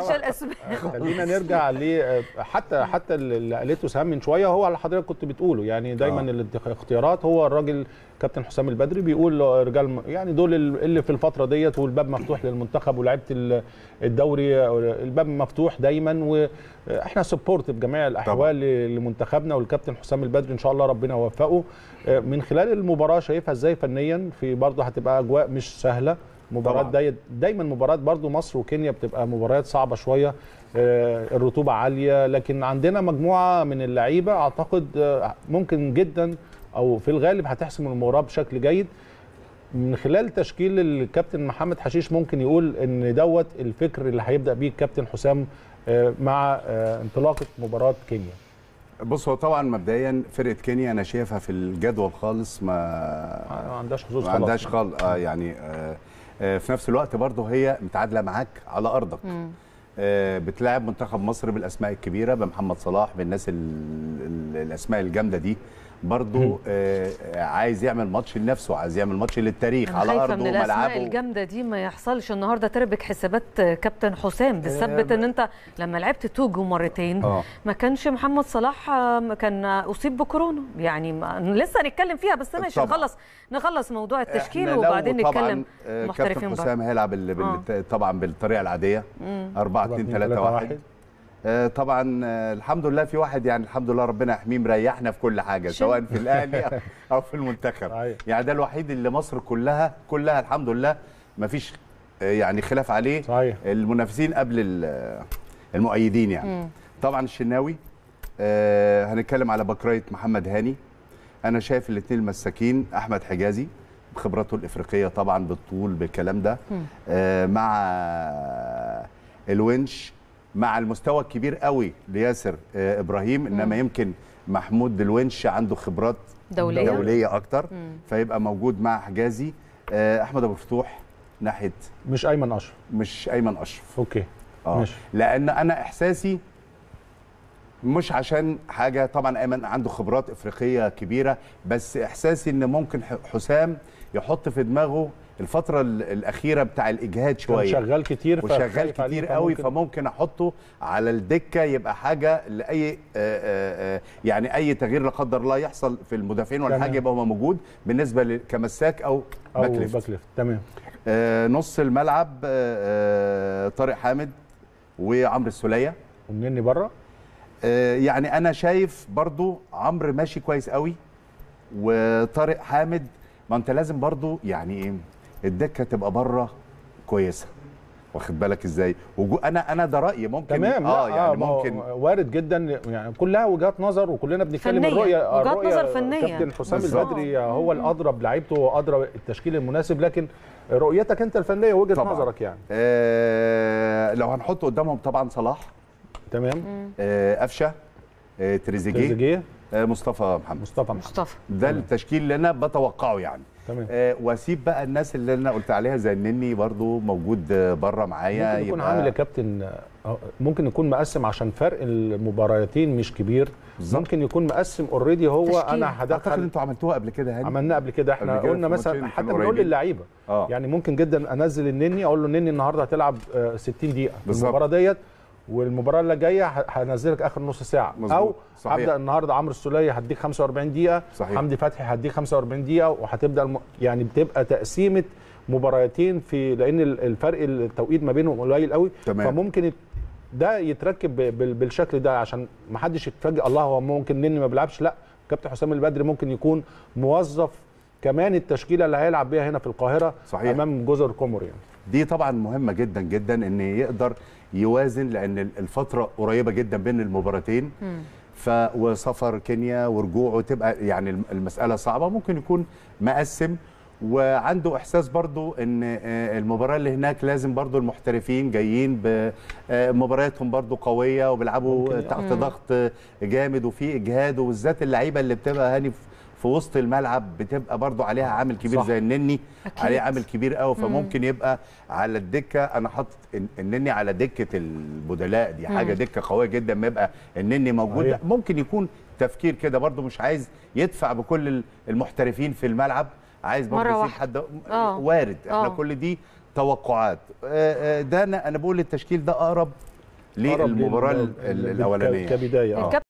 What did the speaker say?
نقولش الاسماء خلينا نرجع ل حتى حتى اللي قالته سهام من شويه هو اللي حضرتك كنت بتقوله يعني دايما آه. الاختيارات هو الراجل كابتن حسام البدري بيقول رجال يعني دول اللي في الفتره ديت والباب مفتوح للمنتخب ولعيبه ال- الدوري الباب مفتوح دايما واحنا سبورت بجميع الاحوال لمنتخبنا والكابتن حسام البدري ان شاء الله ربنا يوفقه من خلال المباراه شايفها ازاي فنيا في برضه هتبقى اجواء مش سهله مباراه طبعاً. داي دايما مباراه برضو مصر وكينيا بتبقى مباريات صعبه شويه آه، الرطوبه عاليه لكن عندنا مجموعه من اللعيبه اعتقد آه، ممكن جدا او في الغالب هتحسم المباراه بشكل جيد من خلال تشكيل الكابتن محمد حشيش ممكن يقول ان دوت الفكر اللي هيبدا بيه الكابتن حسام آه، مع آه، انطلاقه مباراه كينيا بص هو طبعا مبدئيا فرقه كينيا انا شايفها في الجدول خالص ما ما عندهاش حظوظ ما خلاص. عندهاش خالص اه يعني آه آه في نفس الوقت برضه هي متعادله معاك على ارضك آه بتلاعب منتخب مصر بالاسماء الكبيره بمحمد صلاح بالناس ال ال الاسماء الجامده دي برضه آه عايز يعمل ماتش لنفسه عايز يعمل ماتش للتاريخ انا على خايفه ارضه من الاسماء وملعبه الجامده دي ما يحصلش النهارده تربك حسابات كابتن حسام بتثبت ان انت لما لعبت توجو مرتين آه. ما كانش محمد صلاح آه، كان اصيب بكورونا يعني ما لسه هنتكلم فيها بس ماشي طبعاً. نخلص نخلص موضوع التشكيل إحنا لو وبعدين طبعاً، نتكلم آه، محترفين كابتن بره حسام هيلعب بال... بال... طبعا بالطريقه العاديه 4 2 3 1 آه، طبعا آه، الحمد لله في واحد يعني الحمد لله ربنا يحميه مريحنا في كل حاجه سواء في الاهلي او في المنتخب صحيح. يعني ده الوحيد اللي مصر كلها كلها الحمد لله ما فيش يعني خلاف عليه صحيح. المنافسين قبل ال- المؤيدين يعني طبعا الشناوي آه، هنتكلم على بكرايه محمد هاني انا شايف الاثنين المساكين احمد حجازي بخبرته الافريقيه طبعا بالطول بالكلام ده آه، مع الونش مع المستوى الكبير قوي لياسر آه، ابراهيم انما يمكن محمود الونش عنده خبرات دولية. دوليه اكتر فيبقى موجود مع حجازي آه، احمد ابو فتوح ناحيه مش ايمن اشرف مش ايمن اشرف اوكي اه ماشي. لان انا احساسي مش عشان حاجه طبعا ايمن عنده خبرات افريقيه كبيره بس احساسي ان ممكن ح- حسام يحط في دماغه الفتره ال- الاخيره بتاع الاجهاد كان شويه شغال كتير وشغال فخايف عليه كتير قوي فممكن- فممكن احطه على الدكه يبقى حاجه لاي آه، آه، آه، يعني اي تغيير لا قدر الله يحصل في المدافعين ولا تمام. حاجه يبقى هو موجود بالنسبه ل- كمساك او او باك ليفت باك ليفت تمام آه، نص الملعب آه، آه، طارق حامد وعمرو السوليه ومنني بره آه، يعني انا شايف برضو عمرو ماشي كويس قوي وطارق حامد ما انت لازم برضو يعني ايه الدكه تبقى بره كويسه واخد بالك ازاي وجو انا انا ده رايي ممكن تمام اه لا، يعني ما هو ممكن وارد جدا يعني كلها وجهات نظر وكلنا بنتكلم فنية، الرؤيه وجهات الرؤية نظر فنية. كابتن حسام بالظبط. البدري هو الادرى بلعيبته وادرى التشكيل المناسب لكن رؤيتك انت الفنيه وجهه طبعاً. نظرك يعني آه لو هنحط قدامهم طبعا صلاح تمام آه قفشه آه تريزيجيه تريزيجيه آه مصطفى محمد مصطفى محمد مصطفى ده التشكيل اللي انا بتوقعه يعني تمام آه واسيب بقى الناس اللي انا قلت عليها زي النني برضو موجود آه، بره معايا ممكن يكون عامل يا كابتن آه، ممكن يكون مقسم عشان فرق المباراتين مش كبير بالظبط. ممكن يكون مقسم اوريدي هو تشكيل. انا اعتقد هدخل انتوا عملتوها قبل كده هاني عملناه قبل كده احنا قبل كده قلنا في مثلا ماتشين حتى كانوا بنقول قريبين. للعيبه اه يعني ممكن جدا انزل النني اقول له النني النهارده هتلعب آه، 60 دقيقه في بالظبط. المباراه ديت والمباراه اللي جايه ه- هنزلك اخر نص ساعه مظبوط. او صحيح. هبدا النهارده عمرو السوليه هديك 45 دقيقه صحيح. حمدي فتحي هديك 45 دقيقه وهتبدا الم... يعني بتبقى تقسيمه مباراتين في لان ال- الفرق التوقيت ما بينهم قليل قوي تمام. فممكن يت- ده يتركب ب- بال- بالشكل ده عشان ما حدش يتفاجئ الله هو ممكن نني ما بيلعبش لا كابتن حسام البدري ممكن يكون موظف كمان التشكيله اللي هيلعب بيها هنا في القاهره صحيح. امام جزر القمر يعني دي طبعا مهمه جدا جدا ان يقدر يوازن لان الفتره قريبه جدا بين المباراتين ف وسفر كينيا ورجوعه تبقى يعني المساله صعبه ممكن يكون مقسم وعنده احساس برضو ان آه، المباراه اللي هناك لازم برضو المحترفين جايين بمبارياتهم برضو قويه وبيلعبوا ممكن، تحت ضغط جامد وفي اجهاد وبالذات اللعيبه اللي بتبقى هاني في- في وسط الملعب بتبقى برضو عليها عامل كبير صح. زي النني أكيد. عليه عامل كبير قوي فممكن يبقى على الدكه انا حاطط الن- النني على دكه البدلاء دي حاجه دكه قويه جدا ما يبقى النني موجود صحيح. ممكن يكون تفكير كده برضو مش عايز يدفع بكل ال- المحترفين في الملعب عايز برضو مرة يسيب واحدة. حد آه. وارد احنا آه. كل دي توقعات آه، آه، ده انا انا بقول التشكيل ده اقرب أقرب للمباراه لل- ال- الاولانيه كبدايه اه الكابتن